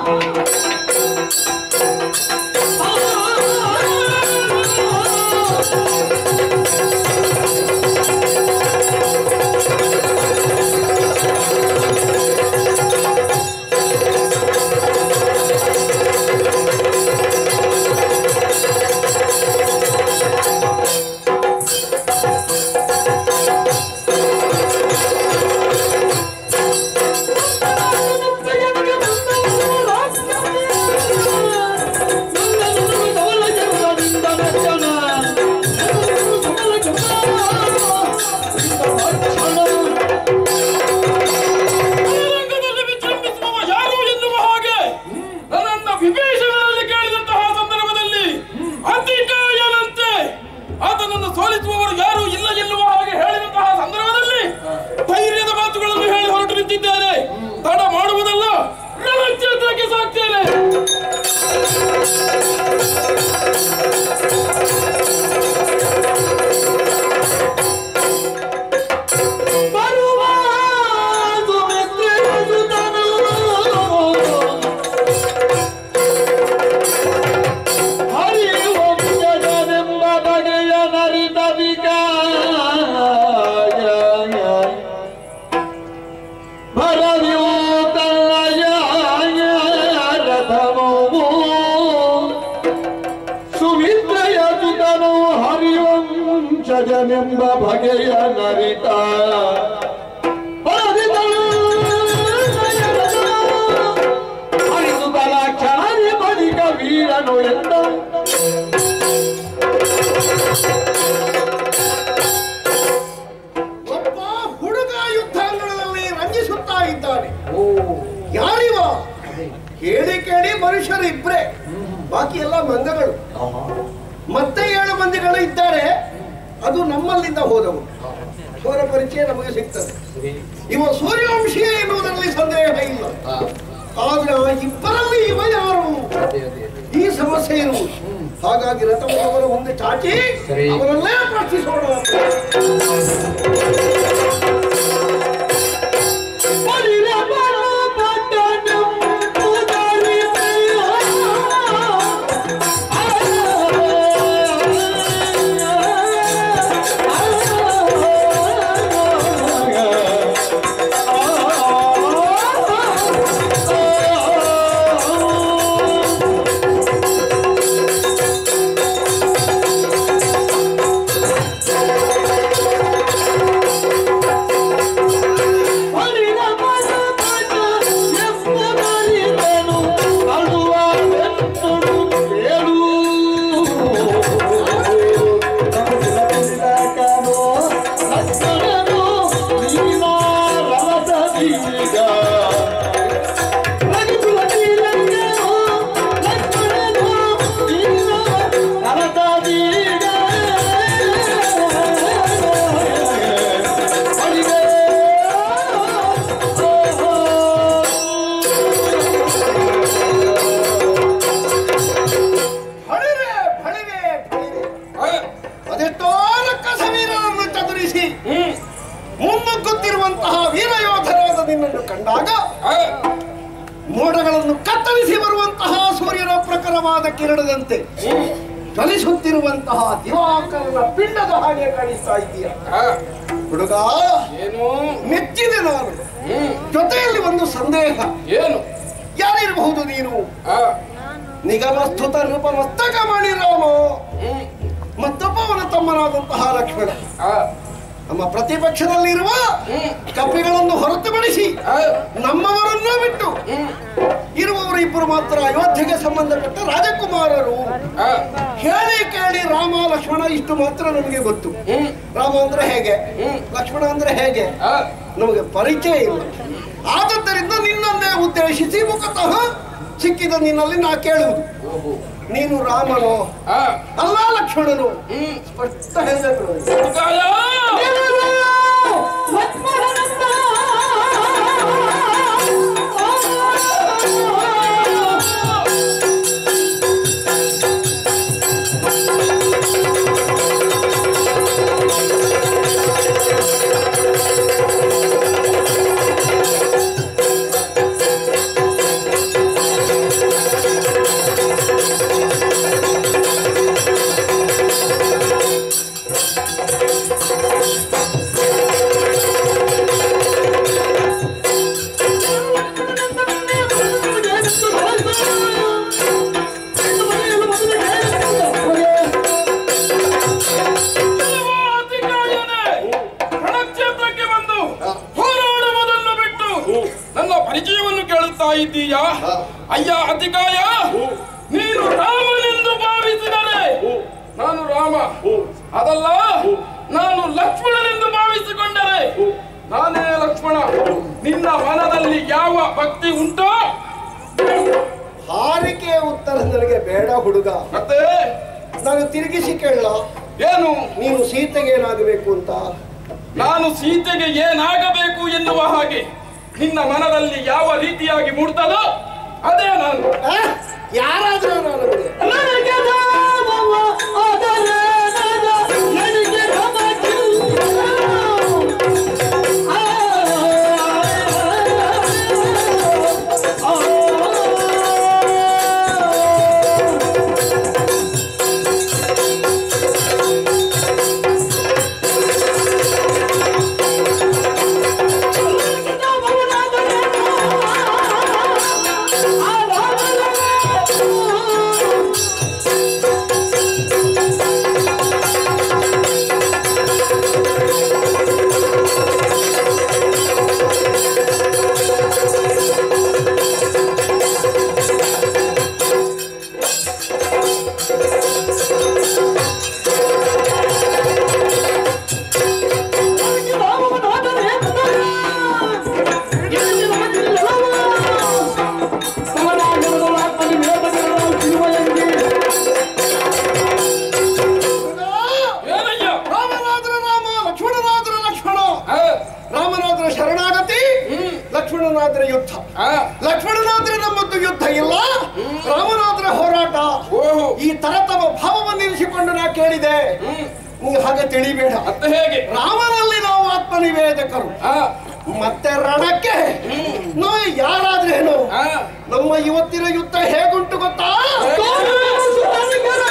ರಂಗದಲ್ಲಿ ವಿಜೃಂಭಿಸುವವ ಯಾರು ಎನ್ನುವ ಹಾಗೆ ನನ್ನನ್ನ ವಿಭೀಷಣರಲ್ಲಿ ಕೇಳಿದಂತಹ ಸಂದರ್ಭದಲ್ಲಿ ಅತಿಕಾಯನಂತೆ ಆತನನ್ನು ಸೋಲಿಸುವವರು ಯಾರು ಇಲ್ಲ ಎನ್ನುವ ಹಾಗೆ ಹೇಳಿದಂತಹ ಸಂದರ್ಭದಲ್ಲಿ ಧೈರ್ಯದ ಮಾತುಗಳನ್ನು ಹೇಳಿ ಹೊರಟು ನಿಂತಿದ್ದೇನೆ ತಡ ಮಾಡುವುದಲ್ಲ ರಣಕ್ಷೇತ್ರಕ್ಕೆ ಸಾಕ್ತೇನೆ ಹರಿವಂಶಜನೆಂಬ ಬಗೆಯ ನರಿತವಿಕ ಭರವಿಯು ತನ್ನಯ ರಥಮವು ಸುಮಿತ್ರಯ ಸುತನು ಹರಿವಂಶಜನೆಂಬ ಬಗೆಯ ನರಿತ ಹರಿದಳು ಹರಿದು ಬಲ ಕ್ಷಣಿ ಬಳಿಕ ವೀರನು ಎಂದ ಒಬ್ಬ ಹುಡುಗ ಯುದ್ಧಾಂಗಣದಲ್ಲಿ ರಂಜಿಸುತ್ತಾ ಇದ್ದಾನೆ ಯಾರಿವ ಕೇಳಿ ಕೇಳಿ ಮನುಷ್ಯರು ಇಬ್ರೆ ಬಾಕಿ ಎಲ್ಲ ಮಂಗಗಳು ಮತ್ತೆ ಏಳು ಮಂದಿಗಳು ಇದ್ದಾರೆ ಅದು ನಮ್ಮಲ್ಲಿಂದ ಹೋದವು ಅವರ ಪರಿಚಯ ನಮಗೆ ಸಿಗ್ತದೆ ಇವ ಸೂರ್ಯವಂಶೀಯ ಎನ್ನುವುದರಲ್ಲಿ ಸಂದೇಹ ಇಲ್ಲ ಆದ್ರೆ ಆ ಇಬ್ಬರಲ್ಲಿ ಇವ ಯಾರು ಈ ಸಮಸ್ಯೆ ಇರುವುದು ಹಾಗಾಗಿ ರಥವನ್ನು ಮುಂದೆ ಚಾಚಿ ಅವರಲ್ಲೇ ಪ್ರಶ್ನಿಸೋಣ ಫಳಿರೆ ಫಳಿರೆ ಫಳಿರೆ ಅದೆಷ್ಟೋ ರಕ್ಕಸ ವೀರರನ್ನು ಚದುರಿಸಿ ಮುನ್ನುಗ್ಗುತ್ತಿರುವಂತಹ ವೀರಯೋಧರಾದ ನಿನ್ನನ್ನು ಕಂಡಾಗ ಮೋಡಗಳನ್ನು ಕತ್ತರಿಸಿ ಬರುವಂತಹ ಸೂರ್ಯನ ಪ್ರಖರವಾದ ಕಿರಣದಂತೆ ಚಲಿಸುತ್ತಿರುವಂತಹ ದಿವಾಕರನ ಪಿಂಡದ ಹಾಗೆ ಕಾಣಿಸ್ತಾ ಇದೆಯ ಹುಡುಗ ಏನು ಮೆಚ್ಚಿದೆ ನಾನು ಜೊತೆಯಲ್ಲಿ ಒಂದು ಸಂದೇಹ ಏನು ಯಾರಿರಬಹುದು ನೀನು ಆ, ನಿಗಮಸ್ತುತ ರೂಪ ಮಸ್ತಕ ರಾಮ ಹ್ಮ್, ಮತ್ತೊಬ್ಬವನ ತಮ್ಮನಾದಂತಹ ಲಕ್ಷ್ಮಣ ಆ, ನಮ್ಮ ಪ್ರತಿಪಕ್ಷದಲ್ಲಿರುವ ಹ್ಮ್, ಕಪಿಗಳನ್ನು ಹೊರತುಪಡಿಸಿ ಆ, ನಮ್ಮವರನ್ನೂ ಬಿಟ್ಟು ಹ್ಮ್, ಇರುವವರು ಇಬ್ಬರು ಮಾತ್ರ ಅಯೋಧ್ಯೆಗೆ ಸಂಬಂಧಪಟ್ಟ ರಾಜಕುಮಾರರು ಆ, ಹೇಳಿ ಕೇಳಿ ರಾಮ ಲಕ್ಷ್ಮಣ ಇಷ್ಟು ಮಾತ್ರ ನಮಗೆ ಗೊತ್ತು ಹ್ಮ್, ರಾಮ ಅಂದ್ರೆ ಹೇಗೆ ಹ್ಮ್. ಲಕ್ಷ್ಮಣ ಅಂದ್ರೆ ಹೇಗೆ ಆ, ನಮಗೆ ಪರಿಚಯ ಇಲ್ಲ ಆದದ್ದರಿಂದ ನಿನ್ನನ್ನೇ ಉದ್ದೇಶಿಸಿ ಮುಖತಃ ಸಿಕ್ಕಿದ ನಿನ್ನಲ್ಲಿ ನಾ ಕೇಳುವುದು ಓಹೋ, ನೀನು ರಾಮನು ಆ, ಅಲ್ಲ ಲಕ್ಷ್ಮಣನು ಹ್ಮ್, ಸ್ಪಷ್ಟ ಹೇಳಬೇಕು ಹುಡುಗಾಯ! ವಿಷಯವನ್ನು ಕೇಳುತ್ತಾ ಇದ್ದೀಯಾ ಹಾ. ಅಯ್ಯ ಅತಿಕಾಯ ನೀನು ರಾಮನೆಂದು ಭಾವಿಸಿದರೆ ನಾನು ರಾಮ ಅದಲ್ಲ ನಾನು ಲಕ್ಷ್ಮಣನೆಂದು ಭಾವಿಸಿಕೊಂಡರೆ ನಾನೇ ಲಕ್ಷ್ಮಣ ನಿನ್ನ ಮನದಲ್ಲಿ ಯಾವ ಭಕ್ತಿ ಉಂಟೋ ಹಾರಿಕೆಯ ಉತ್ತರ ನನಗೆ ಬೇಡ ಹುಡುಗ ಮತ್ತೆ ನಾನು ತಿರುಗಿಸಿ ಕೇಳಲ್ಲ ಏನು ನೀನು ಸೀತೆಗೆ ಏನಾಗಬೇಕು ಅಂತ ನಾನು ಸೀತೆಗೆ ಏನಾಗಬೇಕು ಎನ್ನುವ ಹಾಗೆ ನಿನ್ನ ಮನದಲ್ಲಿ ಯಾವ ರೀತಿಯಾಗಿ ಮೂಡ್ತದೋ ಅದೇ ನಾನು ಆ? ಯಾರಾದ್ರೂ ನಾನು ಬಿಡಿ. ನನಗೆ ರಾಮವ ಆದರೆ ನನ ನನಗೆ ರಮಗಿಲ್ಲ. ಆ, ಆ, ನನಗೆ ರಾಮವನಾದರೆ ಆ ರಾಮನವೇ. ನನಗೆ ರಾಮವನಾದರೆ ನನಗೆ ರಮಗಿಲ್ಲವ. ಸಮನಾಗಿರುವ ಆತ್ಮನಿ ವೇದಗಳನ್ನು ತಿಳುವಳಿಕೆ. ಏನಯ್ಯ ರಾಮನಾದ್ರ ರಾಮ ಲಕ್ಷ್ಮಣನಾದ್ರ ಲಕ್ಷ್ಮಣ ಆ, ರಾಮನಾದ್ರ ಶರಣಾಗತಿ ಹ್ಮ್. ಲಕ್ಷ್ಮಣನಾದ್ರ ಯುದ್ಧ ಆ, ಲಕ್ಷ್ಮಣನಾದ್ರೆ ನಮ್ಮದ್ದು ಯುದ್ಧ ಇಲ್ಲ ರಾಮನಾದ್ರ ಹೋರಾಟ ಓಹೋ ಈ ತರತಮ ಭಾವವನ್ನು ಇರಿಸಿಕೊಂಡು ನಾ ಕೇಳಿದೆ ಹ್ಮ್ ನೀ ಹಾಗೆ ತಿಳಿಬೇಡ ಮತ್ತೆ ಹೇಗೆ ರಾಮನಲ್ಲಿ ನಾವು ಆತ್ಮನಿವೇದಕರು ಆ, ಮತ್ತೆ ರಣಕ್ಕೆ ನಾವು ಯಾರಾದ್ರೇನು ಆ, ನಮ್ಮ ಇವತ್ತಿನ ಯುದ್ಧ ಹೇಗುಂಟು ಗೊತ್ತಾ ಸುರನಿಗರ.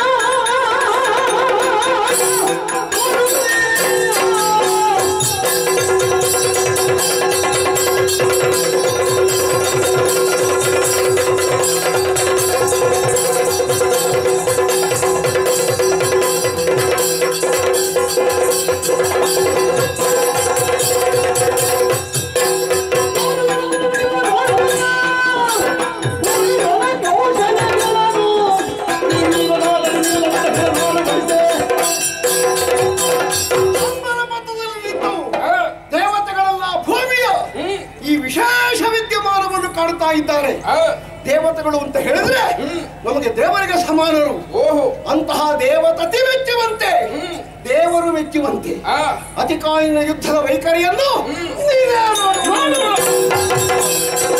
ಅಂಬರ ಮತದಲ್ಲಿ ನಿಂತು ಆ, ದೇವತೆಗಳೆಲ್ಲ ಭೂಮಿಯ ಹ್ಮ್, ಈ ವಿಶೇಷ ವಿದ್ಯಮಾನವನ್ನು ಕಾಣ್ತಾ ಇದ್ದಾರೆ ಆ, ದೇವತೆಗಳು ಅಂತ ಹೇಳಿದ್ರೆ ನಮಗೆ ದೇವರಿಗೆ ಸಮಾನರು ಓಹೋ ಅಂತಹ ದೇವತತಿ ಮೆಚ್ಚುವಂತೆ ದೇವರು ಮೆಚ್ಚುವಂತೆ ಆ, ಅತಿಕಾಲಿನ ಯುದ್ಧದ ವೈಖರಿಯನ್ನು ನೀವೇ ನೋಡು. ಮಾಡು.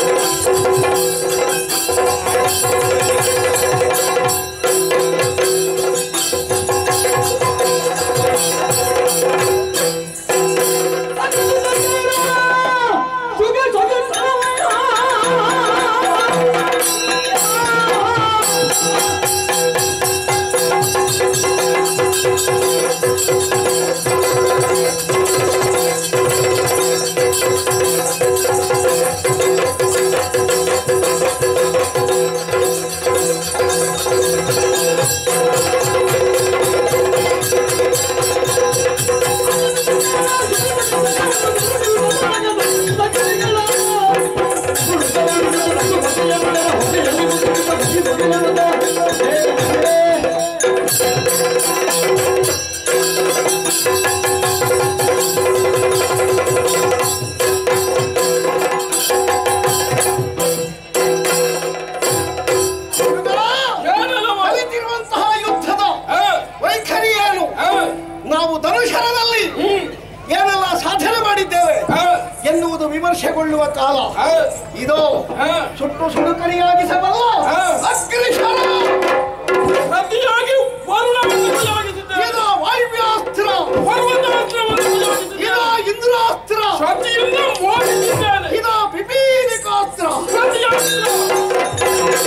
ಹುಡುಗ, ಏನಲ್ಲವ? ಕಲಿತಿರುವಂತಹ ಯುದ್ಧದ ಆ, ವೈಖರಿ ಏನು ಆ, ನಾವು ಧನುಷರದಲ್ಲಿ ಏನೆಲ್ಲ ಸಾಧನೆ ಮಾಡಿದ್ದೇವೆ ಆ, ಎನ್ನುವುದು ವಿಮರ್ಶೆಗೊಳ್ಳುವ ಕಾಲ ಆ, ಇದು ಆ. ಸುಟ್ಟು ಸುಡುಕರಿಯಾಗಿಸಬಲ್ಲ ಹಾ. ಅಗ್ನಿಶರ ಪ್ರತಿಯಾಗಿ ವರುಣವನ್ನು ಪ್ರಯೋಗಿಸಿದ್ದೇನೆ. ಇದು ವಾಯುವ್ಯಾಸ್ತ್ರ ಪರ್ವತಾಸ್ತ್ರವನ್ನು ಇದು ಪ್ರಯೋಗಿಸಿದ್ದೇನೆ. ಇಂದ್ರಾಸ್ತ್ರ ಸತಿಯಿಂದ ಮೋಹಿಸಿದ್ದೇನೆ. ಇದು ಪಿಪೀಲಿಕಾಸ್ತ್ರ ಪ್ರತಿಯಾಸ್ತ್ರ.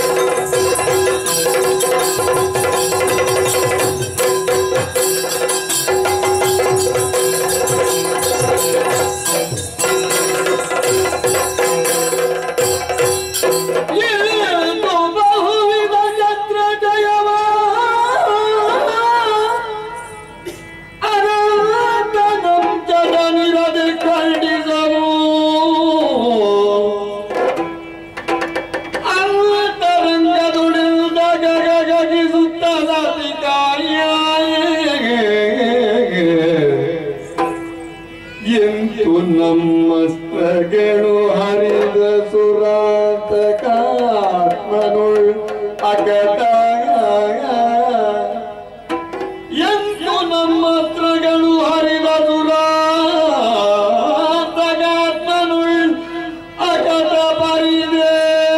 ಅಂತಕಾತ್ಮನುಳ್ ಅಕಟಾಯ ಎಂದು ನಮ್ಮ ಹತ್ರಗಳು ಹರಿದ ದುರಾತಗಾತ್ಮನುಳ್ ಅಕಟ ಬರಿದೆ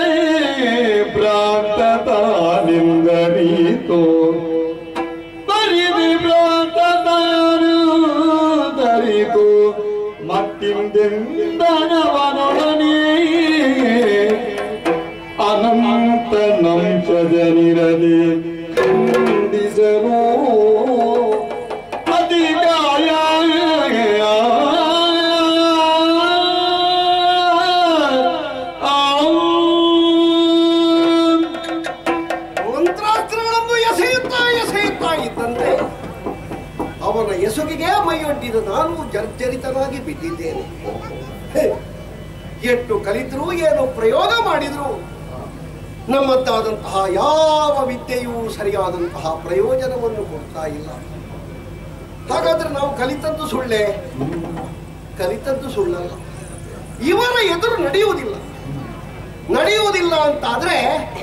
ಭ್ರಾಂತ ತಾನಿಂದರೀತೋ ಬರಿದಿ ಭ್ರಾಂತ ತಾನು ದರಿತು ಮತ್ತಿಂದೆಂದನವನೊಡನೆ ಅನಂತ ನಂಶಜನಿರದೆ ಖಂಡಿಸಲು ಅಧಿಕಾಯ ಮಂತ್ರಾಸ್ತ್ರಗಳನ್ನು ಎಸೆಯುತ್ತಾ ಎಸೆಯುತ್ತಾ ಇದ್ದಂತೆ ಅವನ ಎಸುಗಿಗೆ ಮೈಯೊಡ್ಡಿದ ನಾನು ಜರ್ಜರಿತನಾಗಿ ಬಿದ್ದಿದ್ದೇನೆ ಹೇ, ಎಷ್ಟು ಕಲಿತರೂ ಏನು ಪ್ರಯೋಗ ಮಾಡಿದ್ರು ನಮ್ಮದ್ದಾದಂತಹ ಯಾವ ವಿದ್ಯೆಯೂ ಸರಿಯಾದಂತಹ ಪ್ರಯೋಜನವನ್ನು ಕೊಡ್ತಾ ಇಲ್ಲ ಹಾಗಾದ್ರೆ ನಾವು ಕಲಿತದ್ದು ಸುಳ್ಳೆ ಕಲಿತದ್ದು ಸುಳ್ಳಲ್ಲ ಇವರ ಎದುರು ನಡೆಯುವುದಿಲ್ಲ ನಡೆಯುವುದಿಲ್ಲ ಅಂತಾದ್ರೆ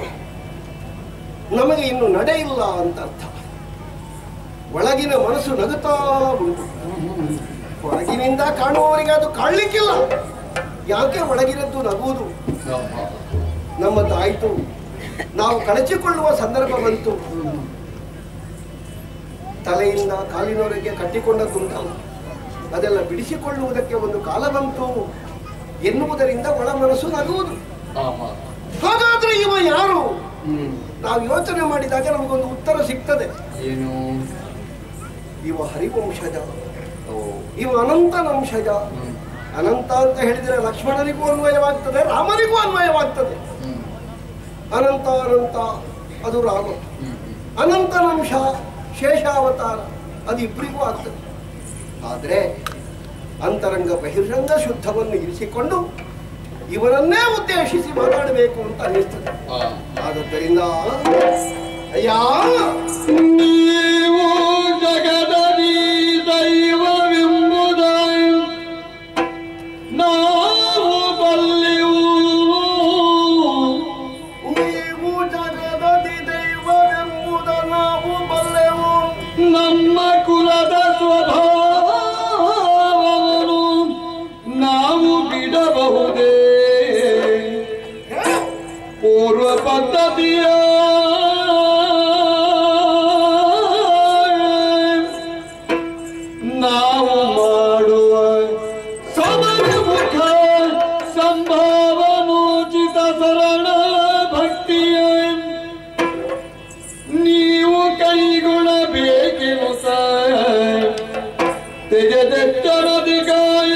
ನಮಗೆ ಇನ್ನು ನಡೆ ಇಲ್ಲ ಅಂತ ಅರ್ಥ ಒಳಗಿನ ಮನಸ್ಸು ನಗುತ್ತಾ ಉಂಟು ಹೊರಗಿನಿಂದ ಕಾಣುವವರಿಗೆ ಅದು ಕಾಣಲಿಕ್ಕಿಲ್ಲ ಯಾಕೆ ಒಳಗಿನದ್ದು ನಗುವುದು ನಮ್ಮದಾಯಿತು ನಾವು ಕಳಚಿಕೊಳ್ಳುವ ಸಂದರ್ಭ ಬಂತು ತಲೆಯಿಂದ ಕಾಲಿನವರೆಗೆ ಕಟ್ಟಿಕೊಂಡದ್ದುಂಟಲ್ಲ ಅದೆಲ್ಲ ಬಿಡಿಸಿಕೊಳ್ಳುವುದಕ್ಕೆ ಒಂದು ಕಾಲ ಬಂತು ಎನ್ನುವುದರಿಂದ ಒಳ ಮನಸ್ಸು ನಗುವುದು ಹಾಗಾದ್ರೆ ಇವ ಯಾರು ನಾವು ಯೋಚನೆ ಮಾಡಿದಾಗ ನಮಗೊಂದು ಉತ್ತರ ಸಿಗ್ತದೆ ಏನು ಇವ ಹರಿವಂಶಜ ಇವ ಅನಂತನಂಶಜ ಅನಂತ ಅಂತ ಹೇಳಿದರೆ ಲಕ್ಷ್ಮಣನಿಗೂ ಅನ್ವಯವಾಗ್ತದೆ ರಾಮನಿಗೂ ಅನ್ವಯವಾಗ್ತದೆ ಅನಂತ ಅನಂತ ಅದು ರಾಮ ಅನಂತನಂಶ ಶೇಷಾವತಾರ ಅದು ಇಬ್ಬರಿಗೂ ಆಗ್ತದೆ ಆದರೆ ಅಂತರಂಗ ಬಹಿರಂಗ ಶುದ್ಧವನ್ನು ಇರಿಸಿಕೊಂಡು ಇವನನ್ನೇ ಉದ್ದೇಶಿಸಿ ಮಾತಾಡಬೇಕು ಅಂತ ಅನ್ನಿಸ್ತದೆ ಆದದ್ದರಿಂದ ಅಯ್ಯ ನೀವು ಜಗದದಿ ದೈವವೆಂಬುದ ನಾವು ಬಲ್ಲೆವು ನೀವು ಜಗದದಿ ದೈವವೆಂಬುದ ನಾವು ಬಲ್ಲೆವು ನಮ್ಮ ಕುಲದ ಸ್ವಭಾವವನ್ನು ನಾವು ಬಿಡಬಹುದೇ ಹೇಳು. ಪೂರ್ವ ಪದ್ಧತಿಯ ನಾವು ಮಾಡುವ ಸಮರ್ಮುಖ ಸಂಭಾವನೋಚಿತ ಸರಳ ಭಕ್ತಿಯ ನೀವು ಕೈಗೊಳ್ಳಬೇಕೆನುತ ತೆಗೆದೆಟ್ಟರದಿಗಾಯ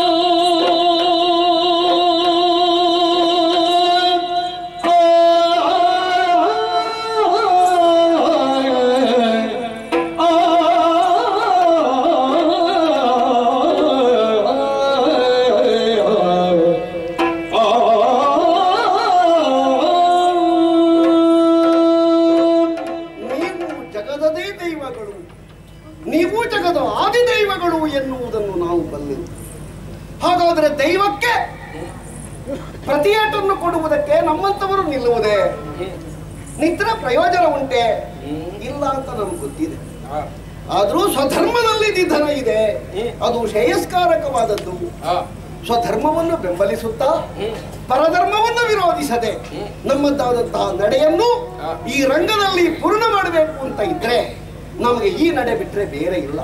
ನೀವು ಜಗದದೇ ದೈವಗಳು ನೀವು ಜಗದ ಆದಿ ದೈವಗಳು ಎನ್ನುವುದನ್ನು ನಾವು ಬಲ್ಲೆವು ಹಾಗಾದರೆ ದೈವಕ್ಕೆ ಪ್ರತಿಯೇಟನ್ನು ಕೊಡುವುದಕ್ಕೆ ನಮ್ಮಂತವರು ನಿಲ್ಲುವುದೇ ನಿದ್ರೆ ಪ್ರಯೋಜನ ಉಂಟೆ ಇಲ್ಲ ಅಂತ ನಮ್ಗೆ ಗೊತ್ತಿದೆ ಆದರೂ ಸ್ವಧರ್ಮದಲ್ಲಿ ನಿಧನ ಇದೆ ಅದು ಶ್ರೇಯಸ್ಕಾರಕವಾದದ್ದು ಸ್ವಧರ್ಮವನ್ನು ಬೆಂಬಲಿಸುತ್ತಾ ಪರಧರ್ಮವನ್ನು ವಿರೋಧಿಸದೆ ನಮ್ಮದಾದಂತಹ ನಡೆಯನ್ನು ಈ ರಂಗದಲ್ಲಿ ಪೂರ್ಣ ಮಾಡಬೇಕು ಅಂತ ಇದ್ರೆ ನಮಗೆ ಈ ನಡೆ ಬಿಟ್ರೆ ಬೇರೆ ಇಲ್ಲ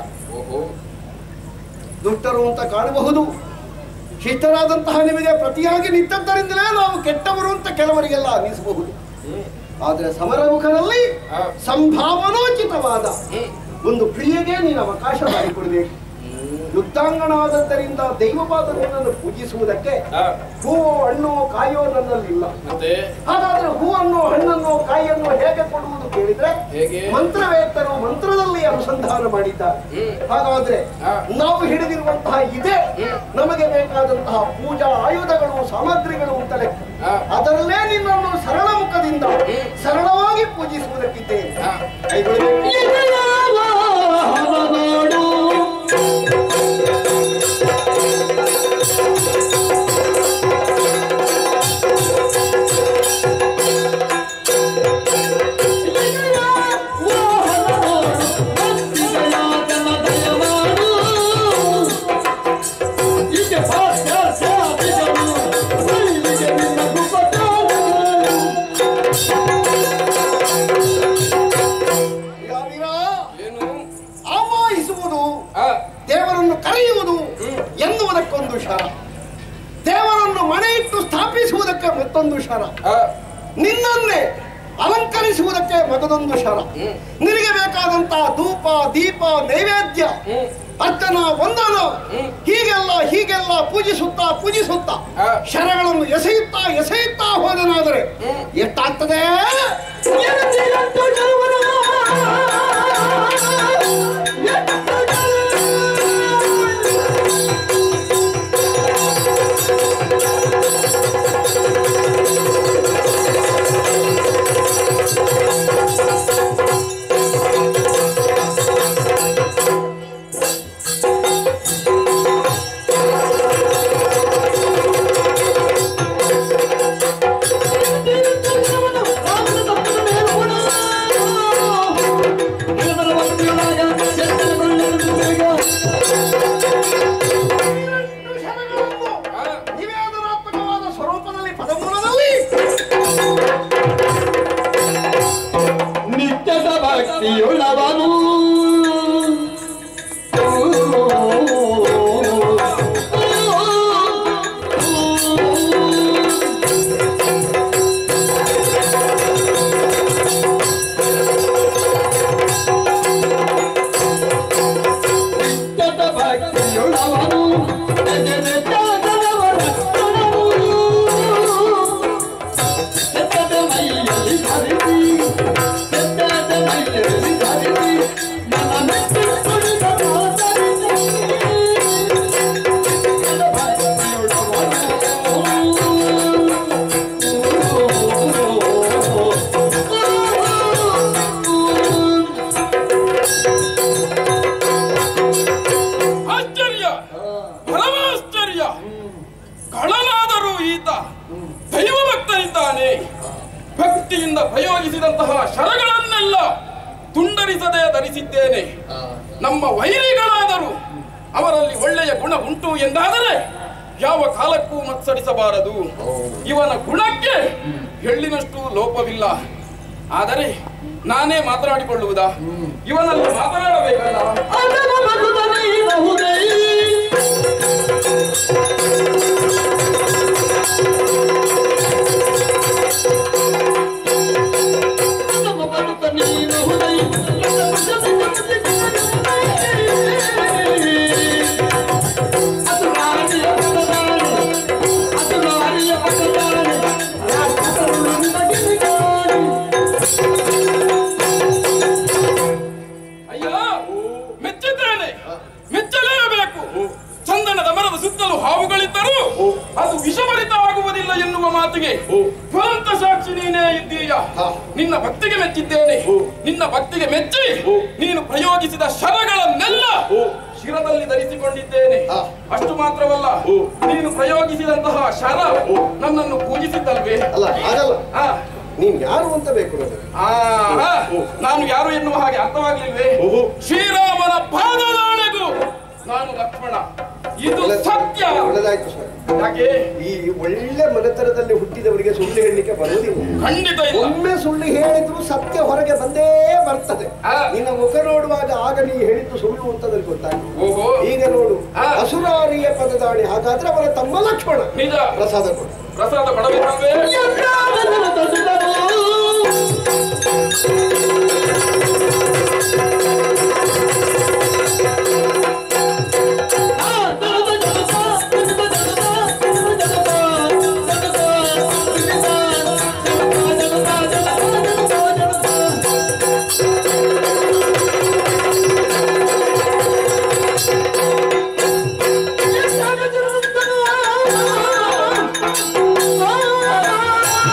ದುಷ್ಟರು ಅಂತ ಕಾಣಬಹುದು ಶಿಷ್ಟರಾದಂತಹ ನಿಮಗೆ ಪ್ರತಿಯಾಗಿ ನಿಂತದ್ದರಿಂದಲೇ ನಾವು ಕೆಟ್ಟವರು ಅಂತ ಕೆಲವರಿಗೆಲ್ಲ ಅನ್ನಿಸಬಹುದು ಆದರೆ ಸಮರಮುಖನಲ್ಲಿ ಸಂಭಾವನೋಚಿತವಾದ ಒಂದು ಕ್ರಿಯೆಗೆ ನೀನು ಅವಕಾಶ ಮಾಡಿಕೊಡ್ಬೇಕು ಯುದ್ಧಾಂಗಣವಾದದ್ದರಿಂದ ದೈವವಾದ ನಿನ್ನನ್ನು ಪೂಜಿಸುವುದಕ್ಕೆ ಹೂ ಹಣ್ಣು ಕಾಯೋ ನನ್ನಲ್ಲಿಲ್ಲ ಮತ್ತೆ ಹಾಗಾದ್ರೆ ಹೂವನ್ನು ಹಣ್ಣನ್ನು ಕಾಯಿಯನ್ನು ಹೇಗೆ ಕೊಡುವುದು ಕೇಳಿದ್ರೆ ಹೇಗೆ? ಮಂತ್ರವೇತ್ತರು ಮಂತ್ರದಲ್ಲಿ ಅನುಸಂಧಾನ ಮಾಡಿದ್ದಾರೆ ಹಾಗಾದ್ರೆ ಹಾ. ನಾವು ಹಿಡಿದಿರುವಂತಹ ಇದೆ ನಮಗೆ ಬೇಕಾದಂತಹ ಪೂಜಾ ಆಯುಧಗಳು ಸಾಮಗ್ರಿಗಳು ಅಂತ ಲೆಕ್ಕ ಹಾ. ಅದರಲ್ಲೇ ನಿನ್ನನ್ನು ಸರಳ ಮುಖದಿಂದ ಸರಳವಾಗಿ ಪೂಜಿಸುವುದಕ್ಕಿದ್ದೇನೆ ಹಾ. ಕೈಗೊಳ್ಳಬೇಕು ನಾಡು ಯಾರಿರಾ? ಏನು ಆವಾಹಿಸುವುದು ಆ, ದೇವರನ್ನು ಕರೆಯುವುದು ಎನ್ನುವುದಕ್ಕೊಂದು ಶರ ದೇವರನ್ನು ಮನೆ ಇಟ್ಟು ಸ್ಥಾಪಿಸುವುದಕ್ಕೆ ಮತ್ತೊಂದು ಶರ ಆ, ನಿನ್ನನ್ನೇ ಅಲಂಕರಿಸುವುದಕ್ಕೆ ಮಗದೊಂದು ಶರ ನಿನಗೆ ಬೇಕಾದಂತಹ ಧೂಪ ದೀಪ ನೈವೇದ್ಯ ಹ್ಮ್. ಅರ್ಚನ ವಂದನ ಹೀಗೆಲ್ಲ ಹೀಗೆಲ್ಲ ಪೂಜಿಸುತ್ತಾ ಪೂಜಿಸುತ್ತಾ ಆ. ಶರಗಳನ್ನು ಎಸೆಯುತ್ತಾ ಎಸೆಯುತ್ತಾ ಹೋದನಾದರೆ ಎಷ್ಟಾಗ್ತದೆ ಎಂಟು ಜನ್ಮದ ಎಂಟು ಶರಗಳನ್ನು ಆ, ನಿವೇದನಾತ್ಮಕವಾದ ಸ್ವರೂಪದಲ್ಲಿ ಪದಮೂಲದಲ್ಲಿ ನಿತ್ಯದ ಭಕ್ತಿಯುಳ್ಳವನು ನಿತ್ಯದ ಭಕ್ತಿಯುಳ್ಳವನು ಸತ್ಯದ ಮೈಯಲ್ಲಿ ಧರಿಸಿ ಸತ್ಯದ ಮೈಯಲ್ಲಿ ಧರಿಸಿ ನನ್ನ ಮೆಚ್ಚಿ ಕುಣಿದ ಮಾತರಿಸಿ ಸತ್ಯದ ಭಕ್ತಿಯುಳ್ಳವನು ಆಶ್ಚರ್ಯ ಪರಮಾಶ್ಚರ್ಯ ಕಳನಾದರೂ ಈತ ದೈವ ಭಕ್ತನಿದ್ದಾನೆ ಭಕ್ತಿಯಿಂದ ಪ್ರಯೋಗಿಸಿದಂತಹ ಶರಗಳನ್ನೆಲ್ಲ ತುಂಡರಿಸದೆ ಧರಿಸಿದ್ದೇನೆ ನಮ್ಮ ವೈರಿಗಳಾದರೂ ಅವರಲ್ಲಿ ಒಳ್ಳೆಯ ಗುಣ ಉಂಟು ಎಂದಾದರೆ ಯಾವ ಕಾಲಕ್ಕೂ ಮತ್ಸರಿಸಬಾರದು ಇವನ ಗುಣಕ್ಕೆ ಎಳ್ಳಿನಷ್ಟು ಲೋಪವಿಲ್ಲ ಆದರೆ ನಾನೇ ಮಾತನಾಡಿಕೊಳ್ಳುವುದಾ ಇವನಲ್ಲಿ ಮಾತನಾಡಬೇಕಲ್ಲ ಅಯ್ಯ ಮೆಚ್ಚಿದ್ದೇನೆ ಮೆಚ್ಚಲೇಬೇಕು ಚಂದನದ ಮರದ ಸುತ್ತಲೂ ಹಾವುಗಳಿದ್ದರೂ ಅದು ವಿಷಭರಿತವಾಗುವುದಿಲ್ಲ ಎನ್ನುವ ಮಾತಿಗೆ ಜ್ವಲಂತ ಸಾಕ್ಷಿ ನೀನೇ ಇದ್ದೀಯ ನಿನ್ನ ಭಕ್ತಿಗೆ ಮೆಚ್ಚಿದ್ದೇನೆ ನಿನ್ನ ಭಕ್ತಿಗೆ ಮೆಚ್ಚಿ ನೀನು ಪ್ರಯೋಗಿಸಿದ ಶರಗಳನ್ನೆಲ್ಲ ಶಿರದಲ್ಲಿ ಧರಿಸಿಕೊಂಡಿದ್ದೇನೆ ಅಷ್ಟು ಮಾತ್ರವಲ್ಲ ನೀನು ಪ್ರಯೋಗಿಸಿದಂತಹ ಶರ ನನ್ನನ್ನು ಪೂಜಿಸಿದ್ದಲ್ವೇ ಅಲ್ಲ ಹಾಗಲ್ಲ ಆ ನೀನ್ ಯಾರು ಅಂತ ಬೇಕು ನನಗೆ ಆ, ನಾನು ಯಾರು ಎನ್ನುವ ಹಾಗೆ ಅರ್ಥವಾಗಲಿಲ್ವೇ ಓಹೋ. ಶ್ರೀರಾಮನ ಪಾದದಾಣೆಗೂ ನಾನು ಲಕ್ಷ್ಮಣ ಇದು ಸತ್ಯ ಒಳ್ಳೆದಾಯ್ತು ಸರ್ ಯಾಕೆ ಈ ಒಳ್ಳೆ ಮನೆತನದಲ್ಲಿ ಹುಟ್ಟಿದವರಿಗೆ ಸುಳ್ಳು ಹೇಳಲಿಕ್ಕೆ ಬರುವುದಿಲ್ಲ ಖಂಡಿತ ಇಲ್ಲ ಒಮ್ಮೆ ಸುಳ್ಳು ಹೇಳಿದ್ರು ಸತ್ಯ ಹೊರಗೆ ಬಂದೇ ಬರ್ತದೆ ಆ. ನಿನ್ನ ಮುಖ ನೋಡುವಾಗ ಆಗ ನೀ ಹೇಳಿದ್ದು ಸುಳ್ಳು ಅಂತದಲ್ಲಿ ಗೊತ್ತಾಗ್ತದೆ ಓಹೋ ಈಗ ನೋಡು ಆ. ಅಸುರಾರಿಯ ಪದದಾಳಿ ಹಾಗಾದ್ರೆ ಅವರ ತಮ್ಮ ಲಕ್ಷ್ಮಣ ನಿಜ ಪ್ರಸಾದ ಕೊಡು ಪ್ರಸಾದ ಪಡಬೇಕಲ್ವೇ ಆ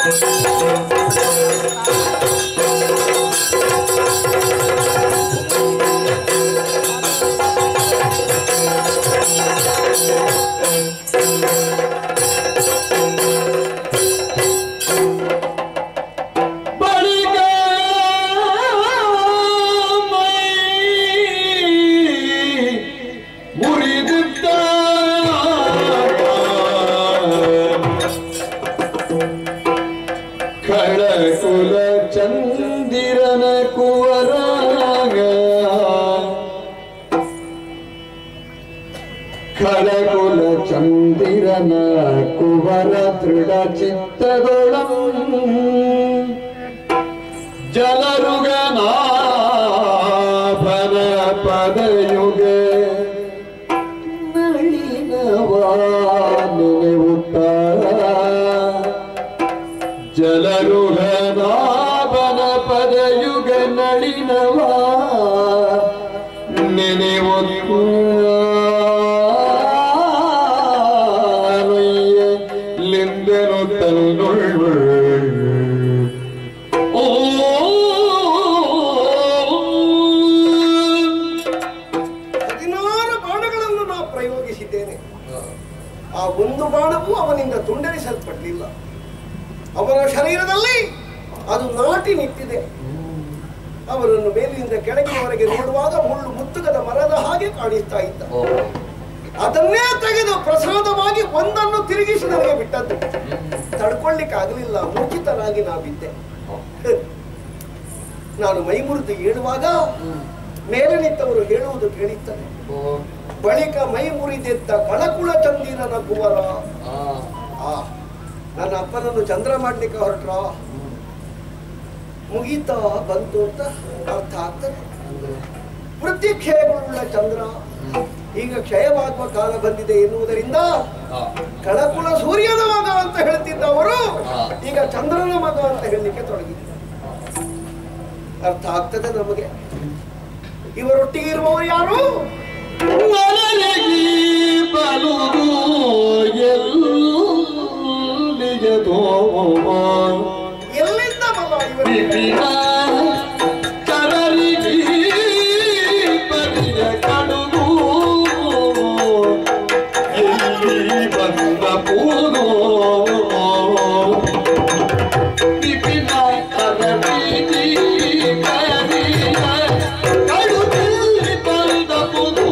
ಬಳಿಕ ಮೈ ಮುರಿದಿದ್ದ ಕಳಕುಲ ಚಂದಿರನ ಕುವರಾಗ ಖಳಕುಲ ಚಂದಿರನ ಕುವರ ದೃಢ ಚಿತ್ತದೊಳಂ ಜಲರುಗನಾಭನ ಪದಯುಗ ನಳಿನವಾನೆವುತ್ತ ಜಲರುಗನಾಭನ ಪದಯುಗ ನಳಿನವಾ ನೆನೆವೊತ್ತು ಲಿಂದನು ತನ್ನೊಳ್ಳು ಓ ಹದಿನಾರು ಬಾಣಗಳನ್ನು ನಾ ಪ್ರಯೋಗಿಸಿದ್ದೇನೆ ಆ ಒಂದು ಬಾಣವೂ ಅವನಿಂದ ತುಂಡರಿಸಲ್ಪಡಲಿಲ್ಲ ಅವನ ಶರೀರದಲ್ಲಿ ಅದು ನಾಟಿ ನಿಂತಿದೆ ಅವರನ್ನು ಮೇಲಿನಿಂದ ಕೆಳಗಿನವರೆಗೆ ನೋಡುವಾಗ ಮುಳ್ಳು ಮುತ್ತುಗದ ಮರದ ಹಾಗೆ ಕಾಣಿಸ್ತಾ ಇದ್ದ ಅದನ್ನೇ ತೆಗೆದು ಪ್ರಸಾದವಾಗಿ ಒಂದನ್ನು ತಿರುಗಿಸಿ ನನಗೆ ಬಿಟ್ಟದ್ದು ತಡ್ಕೊಳ್ಳಿಕ್ಕೆ ಆಗಲಿಲ್ಲ ಮೂರ್ಛಿತನಾಗಿ ನಾ ಬಿದ್ದೆ ನಾನು ಮೈ ಮುರಿದು ಏಳುವಾಗ ಮೇಲೆ ನಿಂತವರು ಹೇಳುವುದು ಕೇಳಿತ್ತದೆ ಬಳಿಕ ಮೈ ಮುರಿದೆದ್ದ ಕಳಕುಳ ಚಂದಿರನ ಕುವರ ಆ ನನ್ನ ಅಪ್ಪನನ್ನು ಚಂದ್ರ ಮಾಡ್ಲಿಕ್ಕೆ ಹೊರಟ್ರ ಮುಗೀತಾ ಬಂತು ಅಂತ ಅರ್ಥ ಆಗ್ತದೆ ವೃತ್ತಿಕ್ಷಯಗಳುಳ್ಳ ಚಂದ್ರ ಈಗ ಕ್ಷಯವಾಗುವ ಕಾಲ ಬಂದಿದೆ ಎನ್ನುವುದರಿಂದ ಕಳಕುಳ ಸೂರ್ಯನ ಮಗ ಅಂತ ಹೇಳ್ತಿದ್ದವರು ಈಗ ಚಂದ್ರನ ಮಗ ಅಂತ ಹೇಳಲಿಕ್ಕೆ ತೊಡಗಿದ್ದಾರೆ ಅರ್ಥ ಆಗ್ತದೆ ನಮಗೆ ಇವರೊಟ್ಟಿಗೆ ಇರುವವರು ಯಾರು ನನಗಿ ಬಲುದು ಎಲ್ಲಿಗೆ ತೋಮ ಎಲ್ಲಿಂದ ಬಲ ಇವರು ವಿಪಿನ ಕರಲಿಗಿ ಪರಿಯ ಕಡುಗು ಎಲ್ಲಿ ಬಂದ ಪೂನು ವಿಪಿನ ಕರಲಿಗಿ ಪರಿಯ ಕಡುಗಲ್ಲಿ ಬಂದ ಪೂನು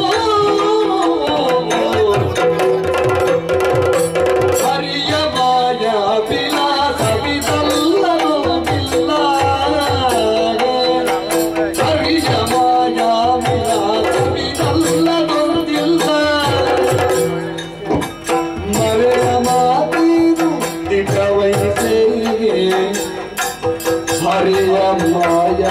ಹರಿಯ ಮಾಯ ವಿಲಾಸ ವಿದಲ್ಲದೋ ಬಿಲ್ಲ ಹರಿಯ ಮಾಯ ವಿಲಾಸ ವಿದಲ್ಲದೋ ಬಿಲ್ಲ ಮರೆಯ ಮಾತಿದು ದಿಟ ವಹಿಸೇ ಹರಿಯ ಮಾಯ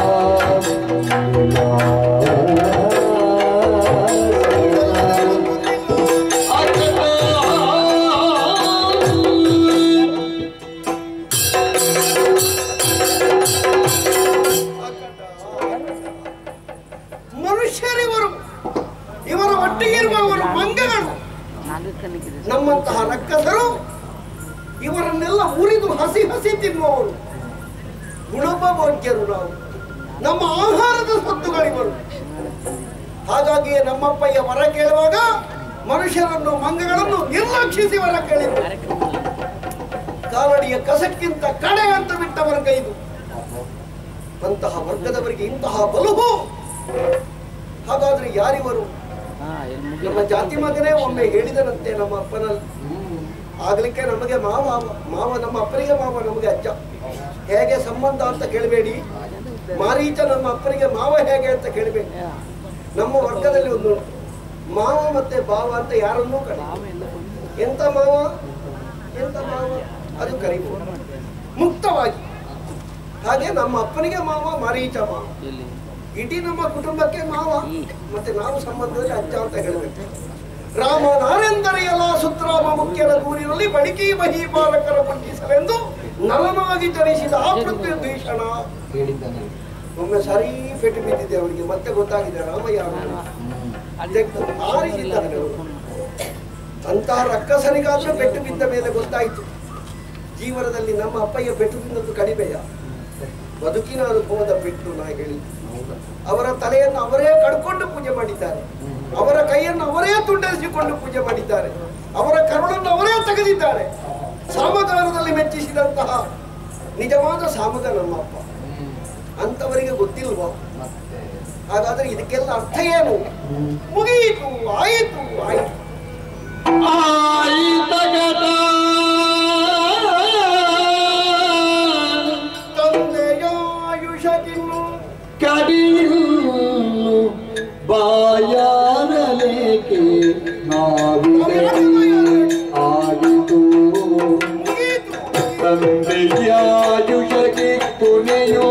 ಮನುಷ್ಯರಿವರು ಇವರ ಒಟ್ಟಿಗೆ ಇರುವವರು ಮಂಗಗಳು ನಮ್ಮಂತಹ ರಕ್ಕಸರು ಇವರನ್ನೆಲ್ಲ ಮುರಿದು ಹಸಿ ಹಸಿ ತಿನ್ನುವವರು ಗುಣೋಪಭೋಗ್ಯರು ನಾವು ನಮ್ಮ ಆಹಾರದ ಸೊತ್ತುಗಳಿವರು ಹಾಗಾಗಿಯೇ ನಮ್ಮಪ್ಪಯ್ಯ ವರ ಕೇಳುವಾಗ ಮನುಷ್ಯರನ್ನು ಮಂಗಗಳನ್ನು ನಿರ್ಲಕ್ಷಿಸಿ ವರ ಕೇಳಿದರು ಕಾಲಡಿಯ ಕಸಕ್ಕಿಂತ ಕಡೆ ಅಂತ ಬಿಟ್ಟ ವರ್ಗ ಇದು ಅಂತಹ ವರ್ಗದವರಿಗೆ ಇಂತಹ ಬಲುವು ಹಾಗಾದ್ರೆ ಯಾರಿವರು ನಮ್ಮ ಜಾತಿ ಮಗನೇ ಒಮ್ಮೆ ಹೇಳಿದನಂತೆ ನಮ್ಮ ಅಪ್ಪನಲ್ಲಿ ಆಗ್ಲಿಕ್ಕೆ ನಮಗೆ ಮಾವ ಮಾವ ನಮ್ಮ ಅಪ್ಪನಿಗೆ ಮಾವ ನಮಗೆ ಅಜ್ಜ ಹೇಗೆ ಸಂಬಂಧ ಅಂತ ಕೇಳಬೇಡಿ ಮಾರೀಚ ನಮ್ಮ ಅಪ್ಪನಿಗೆ ಮಾವ ಹೇಗೆ ಅಂತ ಕೇಳಬೇಡಿ ನಮ್ಮ ವರ್ಗದಲ್ಲಿ ಒಂದು ಉಂಟು. ಮಾವ ಮತ್ತೆ ಭಾವ ಅಂತ ಯಾರನ್ನೂ ಕರಿ ಎಂತ ಮಾವ ಎಂತ ಮಾವ ಅದು ಕರಿಬಹುದು ಮುಕ್ತವಾಗಿ ಹಾಗೆ ನಮ್ಮ ಅಪ್ಪನಿಗೆ ಮಾವ ಮಾರೀಚ ಮಾವ ಇಡೀ ನಮ್ಮ ಕುಟುಂಬಕ್ಕೆ ಮಾವ ಮತ್ತೆ ನಾವು ಸಂಬಂಧದಲ್ಲಿ ಅಜ್ಜ ಅಂತ ಹೇಳಬೇಕು ರಾಮ ನಾರೆಂದರೆಯಲ್ಲ ಸುತ್ರಾಮ ಮುಖ್ಯರ ದೂರಿನಲ್ಲಿ ಬಳಿಕಿ ಮಹಿ ಬಾಲಕರ ಪುಟ್ಟಿಸಲೆಂದು ನಲನಾಗಿ ಜನಿಸಿದ ಆ ಪೃಥ್ವಿ ಭೀಷಣ ಒಮ್ಮೆ ಸರಿ ಪೆಟ್ಟು ಬಿದ್ದಿದೆ ಅವರಿಗೆ ಮತ್ತೆ ಗೊತ್ತಾಗಿದೆ ರಾಮಯ್ಯ ತೆಗ್ದು ಆರಿಸಿದ್ದಾರೆ ಅವರು. ಅಂತಹ ರಕ್ಕಸನಿಗಾದ್ರೂ ಪೆಟ್ಟು ಬಿದ್ದ ಮೇಲೆ ಗೊತ್ತಾಯಿತು ಜೀವನದಲ್ಲಿ ನಮ್ಮ ಅಪ್ಪಯ್ಯ ಪೆಟ್ಟು ತಿನ್ನೋದು ಕಡಿಮೆಯ ಬದುಕಿನ ಅನುಭವದ ಪೆಟ್ಟು ನಾ ಹೇಳಿ ಅವರ ತಲೆಯನ್ನು ಅವರೇ ಕಡ್ಕೊಂಡು ಪೂಜೆ ಮಾಡಿದ್ದಾರೆ ಅವರ ಕೈಯನ್ನು ಅವರೇ ತುಂಡರಿಸಿಕೊಂಡು ಪೂಜೆ ಮಾಡಿದ್ದಾರೆ ಅವರ ಕರುಳನ್ನು ಅವರೇ ತೆಗೆದಿದ್ದಾರೆ ಸಾಮಗಾನದಲ್ಲಿ ಮೆಚ್ಚಿಸಿದಂತಹ ನಿಜವಾದ ಸಾಮಗ ನಮ್ಮ ಅಪ್ಪ ಅಂತವರಿಗೆ ಗೊತ್ತಿಲ್ವೋ ಹಾಗಾದ್ರೆ ಇದಕ್ಕೆಲ್ಲ ಅರ್ಥ ಏನು ಮುಗಿಯಿತು ಆಯಿತು ಆಯಿತು ತಂದೆಯ ಆಯುಷಕಿನ್ನು ಕಡಿಯುಲ್ಲು ಬಾಯಾರಲೇಕೆ ನಾವಿದೆ ಆಯಿತು ಮುಗಿಯಿತು ತಂದೆಯಾಯುಷಗೆ ಕೊನೆಯೋ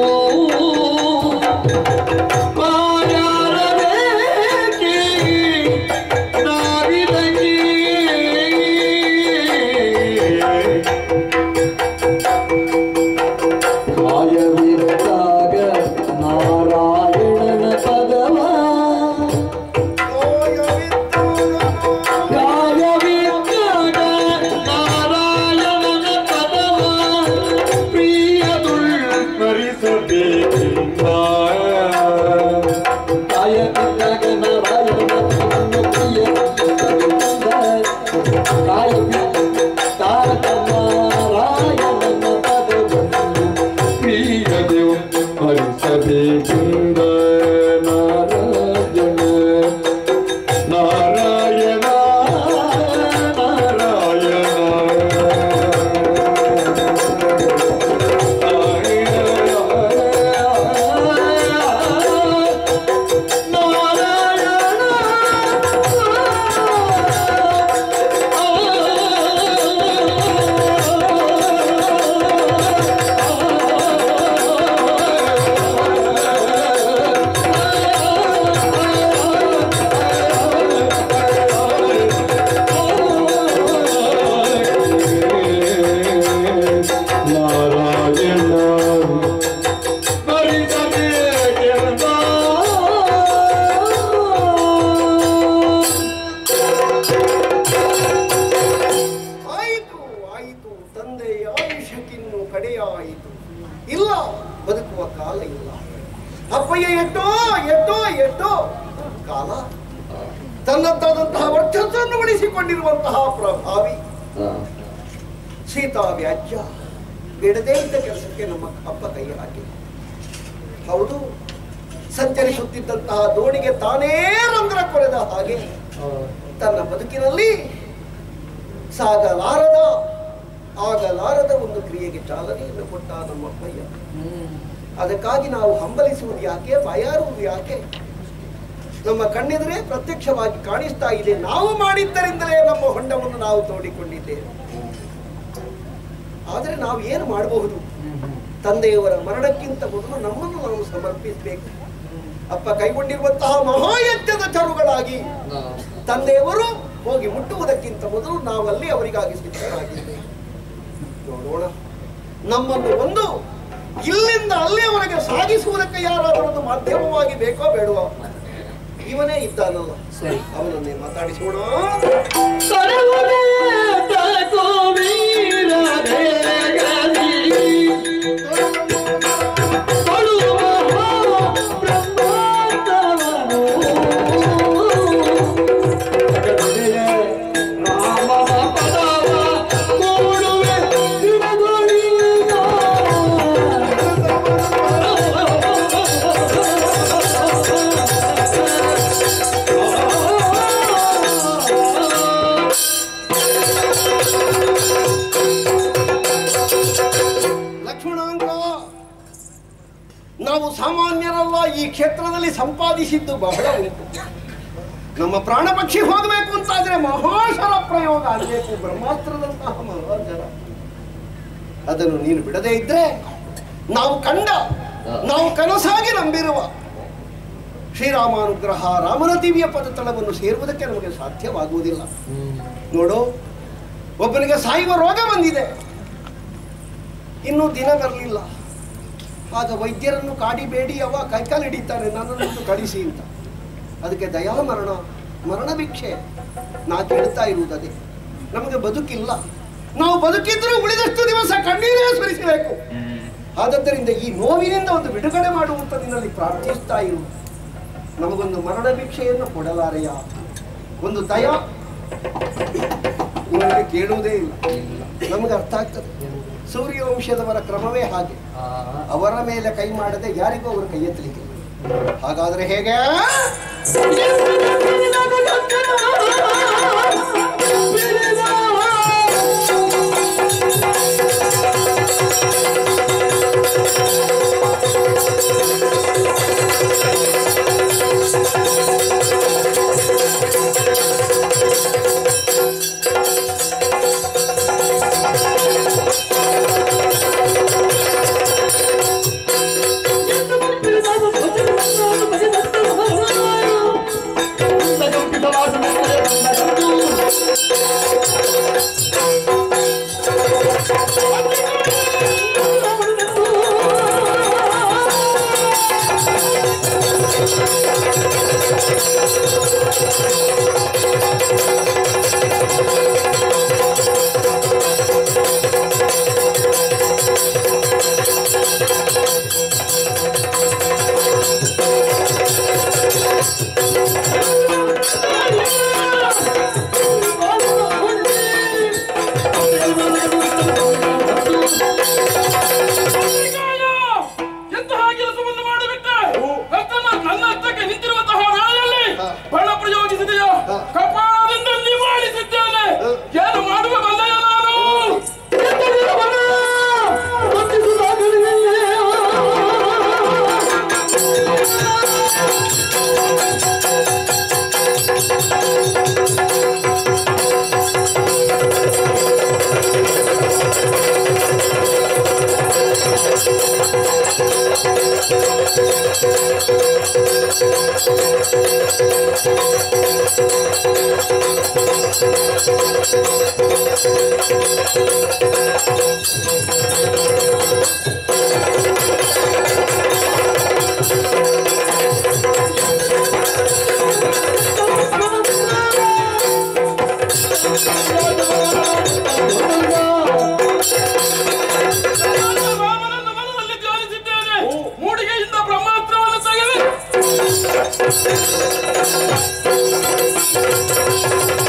ಬಾಯಾರಲೇಕೆ ನಾವಿದಕ್ಕೆ ಕಾಯವಿದ್ದಾಗ ನಾರಾಯಣನ ಪದವ ಕಾಯವಿದ್ದಾಗ ನಾರಾಯಣನ ಪದವ ಪ್ರಿಯದುಳ್ ಸ್ಮರಿಸಬೇಕೆಂದ ಕಾಯವಿದ್ದಾಗ ನಾರಾಯಣನ ಪದವನ್ನು ಪ್ರಿಯದುಳ್ ಕಾಯವಿದ್ದಾಗ ನಾರಾಯಣನ ಪದವನ್ನು ಪ್ರಿಯದೇವ್ ಹರಿಸಬೇಕೆಂದ ನಾರಾಯಣ ನಾರಾಯಣ ನಾರಾಯಣ ಆಯಿತು ಆಯಿತು ತಂದೆ ಆಯುಷಕ್ಕಿನ್ನು ಕಡೆಯಾಯಿತು ಇಲ್ಲ ಬದುಕುವ ಕಾಲ ಇಲ್ಲ ಅಪ್ಪಯ್ಯ ಎಷ್ಟೋ ಎಷ್ಟೋ ಎಷ್ಟೋ ಕಾಲ ತನ್ನದ್ದಾದಂತಹ ವರ್ಚಸ್ಸನ್ನು ಉಳಿಸಿಕೊಂಡಿರುವಂತಹ ಪ್ರಭಾವಿ ಸೀತಾ ವ್ಯಾಜ್ಯ ಬಿಡದೇ ಇದ್ದ ಕೆಲಸಕ್ಕೆ ನಮ್ಮ ಅಪ್ಪ ಕೈ ಹಾಕಿ ಹೌದು ಸಂಚರಿಸುತ್ತಿದ್ದಂತಹ ದೋಣಿಗೆ ತಾನೇ ರಂಧ್ರ ಕೊರೆದ ಹಾಗೆ ತನ್ನ ಬದುಕಿನಲ್ಲಿ ಸಾಗಲಾರದ ಆಗಲಾರದ ಒಂದು ಕ್ರಿಯೆಗೆ ಚಾಲನೆಯನ್ನು ಕೊಟ್ಟ ನಮ್ಮ ಅಪ್ಪಯ್ಯ ಅದಕ್ಕಾಗಿ ನಾವು ಹಂಬಲಿಸುವುದು ಯಾಕೆ ಬಯಾರುವುದು ಯಾಕೆ ನಮ್ಮ ಕಣ್ಣೆದುರೇ ಪ್ರತ್ಯಕ್ಷವಾಗಿ ಕಾಣಿಸ್ತಾ ಇದೆ ನಾವು ಮಾಡಿದ್ದರಿಂದಲೇ ನಮ್ಮ ಹೊಂಡವನ್ನು ನಾವು ತೋಡಿಕೊಂಡಿದ್ದೇವೆ ಆದರೆ ನಾವು ಏನು ಮಾಡಬಹುದು ತಂದೆಯವರ ಮರಣಕ್ಕಿಂತ ಮೊದಲು ನಮ್ಮನ್ನು ನಾವು ಸಮರ್ಪಿಸಬೇಕು ಅಪ್ಪ ಕೈಗೊಂಡಿರುವಂತಹ ಮಹಾಯಜ್ಞದ ಚರುಗಳಾಗಿ ತಂದೆಯವರು ಹೋಗಿ ಮುಟ್ಟುವುದಕ್ಕಿಂತ ಮೊದಲು ನಾವಲ್ಲಿ ಅವರಿಗಾಗಿ ಸಿದ್ಧರಾಗಿದ್ದೇವೆ ನೋಡೋಣ ನಮ್ಮನ್ನು ಒಂದು ಇಲ್ಲಿಂದ ಅಲ್ಲಿಯವರೆಗೆ ಸಾಗಿಸುವುದಕ್ಕೆ ಯಾರಾದರೂ ಒಂದು ಮಾಧ್ಯಮವಾಗಿ ಬೇಕೋ ಬೇಡವೋ ಇವನೇ ಇದ್ದಾನಲ್ಲ ಅವನನ್ನೇ ಮಾತಾಡಿಸೋಣ ಲಕ್ಷ್ಮಣಾಂಕ ನಾವು ಸಾಮಾನ್ಯರಲ್ಲ ಈ ಕ್ಷೇತ್ರದಲ್ಲಿ ಸಂಪಾದಿಸಿದ್ದು ಬಹಳ ಉಂಟು ನಮ್ಮ ಪ್ರಾಣ ಪಕ್ಷಿ ಹೋಗಬೇಕು ಅಂತಾದ್ರೆ ಮಹಾಶರ ಪ್ರಯೋಗ ಆಗಬೇಕು ಬ್ರಹ್ಮಾಸ್ತ್ರದಂತಹ ಮಹಾಜರ ಅದನ್ನು ನೀನು ಬಿಡದೇ ಇದ್ರೆ ನಾವು ಕಂಡ ನಾವು ಕನಸಾಗಿ ನಂಬಿರುವ ಶ್ರೀರಾಮಾನುಗ್ರಹ ರಾಮನ ದಿವ್ಯ ಪದತಳವನ್ನು ಸೇರುವುದಕ್ಕೆ ನಮಗೆ ಸಾಧ್ಯವಾಗುವುದಿಲ್ಲ ನೋಡು ಒಬ್ಬನಿಗೆ ಸಾಯುವ ರೋಗ ಬಂದಿದೆ ಇನ್ನೂ ದಿನ ಬರಲಿಲ್ಲ ಆಗ ವೈದ್ಯರನ್ನು ಕಾಡಿಬೇಡಿ ಅವ ಕೈಕಾಲು ಹಿಡಿತಾನೆ ನನ್ನನ್ನು ಕಳಿಸಿ ಅಂತ ಅದಕ್ಕೆ ದಯಾ ಮರಣ ಮರಣ ಭಿಕ್ಷೆ ನಾ ಕೇಳ್ತಾ ಇರುವುದದೇ ನಮಗೆ ಬದುಕಿಲ್ಲ ನಾವು ಬದುಕಿದ್ರೆ ಉಳಿದಷ್ಟು ದಿವಸ ಕಣ್ಣೀರೇ ಸುರಿಸಬೇಕು ಆದ್ದರಿಂದ ಈ ನೋವಿನಿಂದ ಒಂದು ಬಿಡುಗಡೆ ಮಾಡುವಂತ ನಿನ್ನಲ್ಲಿ ಪ್ರಾರ್ಥಿಸ್ತಾ ಇರು ನಮಗೊಂದು ಮರಣ ಭಿಕ್ಷೆಯನ್ನು ಕೊಡಲಾರೆಯ ಒಂದು ದಯ ನಿಮಗೆ ಕೇಳುವುದೇ ಇಲ್ಲ ನಮಗೆ ಅರ್ಥ ಆಗ್ತದೆ ಸೂರ್ಯವಂಶದವರ ಕ್ರಮವೇ ಹಾಗೆ ಅವರ ಮೇಲೆ ಕೈ ಮಾಡದೆ ಯಾರಿಗೂ ಅವರು ಕೈ ಎತ್ತಲಿಕ್ಕೆ ಹಾಗಾದ್ರೆ ಹೇಗೆ ಶ್ರೀಕಾಯ! ಎಂತಹ ಕೆಲಸವನ್ನು ಮಾಡಿಬಿಟ್ಟೆ ನನ್ನ ನನ್ನ ಹತ್ತಕ್ಕೆ ನಿಂತಿರುವಂತಹ ವೇಳೆಯಲ್ಲಿ ಬಳ ಪ್ರಯೋಗಿಸಿದೆಯಾ ಕಪಾಳದಿಂದ ನಿವಾಳಿಸಿದ್ದೇನೆ ಏನು ಮಾಡುವ ಬಂದೆಯ ನಾನು ನನ್ನ ರಾಮನನ್ನು ಮನದಲ್ಲಿ ಧ್ಯಾನಿಸಿದ್ದೇನೆ ಮೂಡಿಗೆಯಿಂದ ಬ್ರಹ್ಮಾಸ್ತ್ರವನ್ನು ತೆಗೆದು